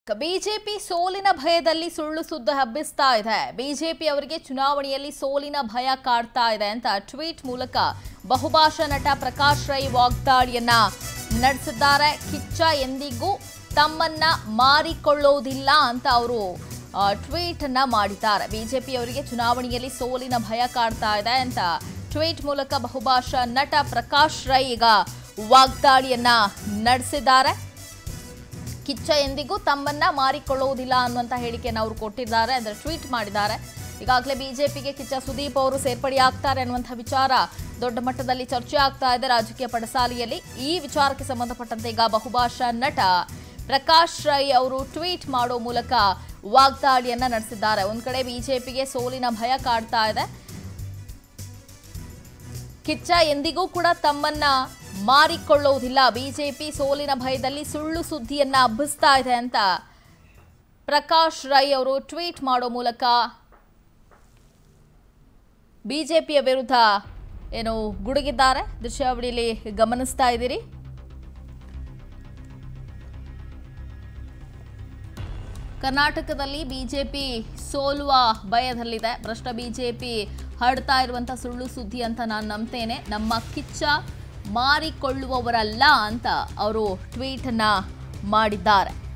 BJP ಸೋಲಿನ ಭಯದಲ್ಲಿ ಸುಳ್ಳು ಸುದ್ದಿ ಹಬ್ಬಿಸ್ತಾ ಇದೆ ಬಿಜೆಪಿ ಅವರಿಗೆ ಚುನಾವಣೆಯಲ್ಲಿ ಸೋಲಿನ ಭಯ ಕಾಡ್ತಾ ಇದೆ ಅಂತ ಟ್ವೀಟ್ ಮೂಲಕ ಬಹುಭಾಷಾ ನಟ ಪ್ರಕಾಶ್ ರೈ ವಾಗ್ದಾಳಿಯನ್ನ ನಡೆಸಿದ್ದಾರೆ ಕಿಚ್ಚ ಎಂದಿಗೂ ತಮ್ಮನ್ನ ಮಾರಿಕೊಳ್ಳೋದಿಲ್ಲ ಅಂತ ಅವರು ಟ್ವೀಟ್ ಅನ್ನ ಮಾಡಿದ್ದಾರೆ ಬಿಜೆಪಿ ಅವರಿಗೆ ಚುನಾವಣೆಯಲ್ಲಿ ಸೋಲಿನ ಭಯ ಕಾಡ್ತಾ ಇದೆ ಅಂತ ಟ್ವೀಟ್ ಮೂಲಕ ಬಹುಭಾಷಾ ನಟ ಪ್ರಕಾಶ್ ರೈ ಈಗ ವಾಗ್ದಾಳಿಯನ್ನ ನಡೆಸಿದ್ದಾರೆ ಕಿಚ್ಚ ಎಂದಿಗೂ ತಮ್ಮನ್ನ ಮಾರಿಕೊಳ್ಳುವುದಿಲ್ಲ ಅನ್ನುವಂಥ ಹೇಳಿಕೆಯನ್ನು ಅವರು ಕೊಟ್ಟಿದ್ದಾರೆ ಅಂದರೆ ಟ್ವೀಟ್ ಮಾಡಿದ್ದಾರೆ ಈಗಾಗಲೇ ಬಿಜೆಪಿಗೆ ಕಿಚ್ಚ ಸುದೀಪ್ ಅವರು ಸೇರ್ಪಡೆಯಾಗ್ತಾರೆ ಅನ್ನುವಂಥ ವಿಚಾರ ದೊಡ್ಡ ಮಟ್ಟದಲ್ಲಿ ಚರ್ಚೆ ಆಗ್ತಾ ಇದೆ ರಾಜಕೀಯ ಪಡಸಾಲಿಯಲ್ಲಿ ಈ ವಿಚಾರಕ್ಕೆ ಸಂಬಂಧಪಟ್ಟಂತೆ ಈಗ ಬಹುಭಾಷಾ ನಟ ಪ್ರಕಾಶ್ ರೈ ಅವರು ಟ್ವೀಟ್ ಮಾಡೋ ಮೂಲಕ ವಾಗ್ದಾಳಿಯನ್ನ ನಡೆಸಿದ್ದಾರೆ ಒಂದ್ ಕಡೆ ಬಿಜೆಪಿಗೆ ಸೋಲಿನ ಭಯ ಕಾಡ್ತಾ ಇದೆ ಕಿಚ್ಚ ಎಂದಿಗೂ ಕೂಡ ತಮ್ಮನ್ನ ಮಾರಿಕೊಳ್ಳುವುದಿಲ್ಲ ಬಿಜೆಪಿ ಸೋಲಿನ ಭಯದಲ್ಲಿ ಸುಳ್ಳು ಸುದ್ದಿಯನ್ನ ಹಬ್ಬಿಸ್ತಾ ಇದೆ ಅಂತ ಪ್ರಕಾಶ್ ರೈ ಅವರು ಟ್ವೀಟ್ ಮಾಡೋ ಮೂಲಕ ಬಿಜೆಪಿಯ ವಿರುದ್ಧ ಏನು ಗುಡುಗಿದ್ದಾರೆ ದೃಶ್ಯಾವಳಿಯಲ್ಲಿ ಗಮನಿಸ್ತಾ ಇದ್ದೀರಿ ಕರ್ನಾಟಕದಲ್ಲಿ ಬಿಜೆಪಿ ಸೋಲುವ ಭಯದಲ್ಲಿದೆ ಭ್ರಷ್ಟ ಬಿಜೆಪಿ ಹರಡ್ತಾ ಇರುವಂತ ಸುಳ್ಳು ಸುದ್ದಿ ಅಂತ ನಾನು ನಂಬ್ತೇನೆ ನಮ್ಮ ಕಿಚ್ಚ ಮಾರಿಕೊಳ್ಳುವವರಲ್ಲ ಅಂತ ಅವರು ಟ್ವೀಟ್ ಅನ್ನ ಮಾಡಿದ್ದಾರೆ